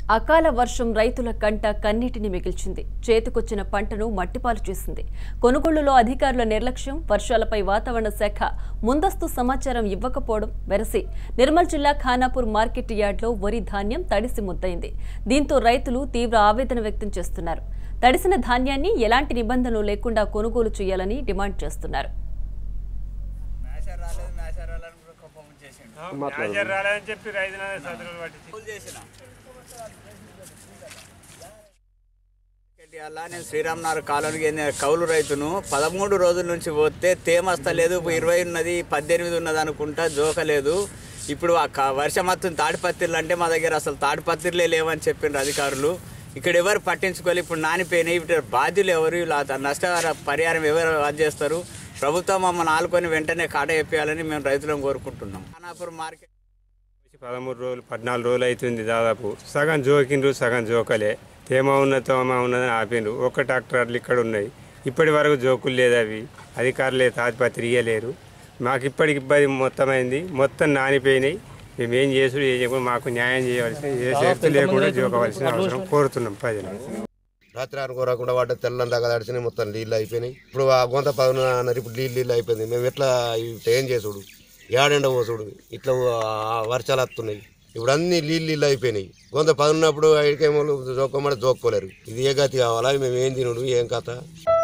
అకాల వర్షం రైతుల కంట కన్నీటిని మిగిల్చింది చేతికొచ్చిన పంటను మట్టిపాలు చేసింది కొనుగోళ్లులో అధికారుల నిర్లక్ష్యం వర్షాలపై వాతావరణ శాఖ ముందస్తు సమాచారం ఇవ్వకపోవడం వెరసి నిర్మల్ జిల్లా ఖానాపూర్ మార్కెట్ యార్డ్లో వరి ధాన్యం తడిసి ముద్దయింది దీంతో రైతులు తీవ్ర ఆవేదన వ్యక్తం చేస్తున్నారు తడిసిన ధాన్యాన్ని ఎలాంటి నిబంధనలు లేకుండా కొనుగోలు చేయాలని డిమాండ్ చేస్తున్నారు మేషర్ రాలేదు మేషర్ రాలేదని కూడా కోపం చేసిండు మ్యాచర్ రాలేదని చెప్పి రైతు సదరులు పట్టించి ఫోన్ చేసిన అలా నేను శ్రీరామ్నగర్ కాలనీకి చెందిన కౌలు రైతును పదమూడు రోజుల నుంచి పోతే తేమ వస్తలేదు ఇరవై ఉన్నది పద్దెనిమిది ఉన్నది అనుకుంటా జోకలేదు ఇప్పుడు ఆ క- వర్షం వస్తుంది తాడిపత్రిలు అంటే మా దగ్గర అసలు తాడిపత్రిలే లేవని చెప్పిండ్రు అధికారులు ఇక్కడ ఎవరు పట్టించుకోవాలి ఇప్పుడు నానిపోయినాయి ఇప్పుడు బాధ్యులు ఎవరు ఇలా నష్ట పరిహారం ఎవరు అది చేస్తారు ప్రభుత్వం మమ్మల్ని ఆలుకొని వెంటనే కాట చెప్పేయాలని మేము రైతులను కోరుకుంటున్నాం ఖానాపూర్ మార్కెట్ పదమూడు రోజులు పద్నాలుగు రోజులు అవుతుంది దాదాపు సగం జోకిండ్రు సగం జోకలే తేమ ఉన్న తేమ ఉన్నదని ఆపిండ్రు ఒక్క ట్రాక్టర్లు ఇక్కడ ఉన్నాయి ఇప్పటి వరకు జోకులు లేదు అవి అధికారులే తాతిపత్రి ఇయ్యలేరు మాకు ఇప్పటికి ఇబ్బంది మొత్తం అయింది మొత్తం నానిపోయినాయి మేము ఏం చేసుడు ఏం చేయకుండా మాకు న్యాయం చేయవలసిన ఏ శక్తి లేకుండా జోకవలసిన అవసరం కోరుతున్నాం ప్రజలు రాత్రి అనుకోరాకుండా వాటి తెల్లని దాకా తడిచినాయి మొత్తం నీళ్ళు అయిపోయినాయి ఇప్పుడు ఆ గొంత పదును అన్నారు ఇప్పుడు నీళ్ళు నీళ్ళు అయిపోయింది మేము ఎట్లా ఇట్లా ఏం చేసుడు ఏడండ పోసుడు ఇట్లా ఆ వర్షాలు వస్తున్నాయి ఇప్పుడు అన్ని నీళ్ళు నీళ్ళు అయిపోయినాయి గొంత పదున్నప్పుడు ఐడికేమో జోక్కమంటే జోక్కోలేరు ఇది ఏ గతి కావాలా మేము ఏం తినుడు ఏం కథ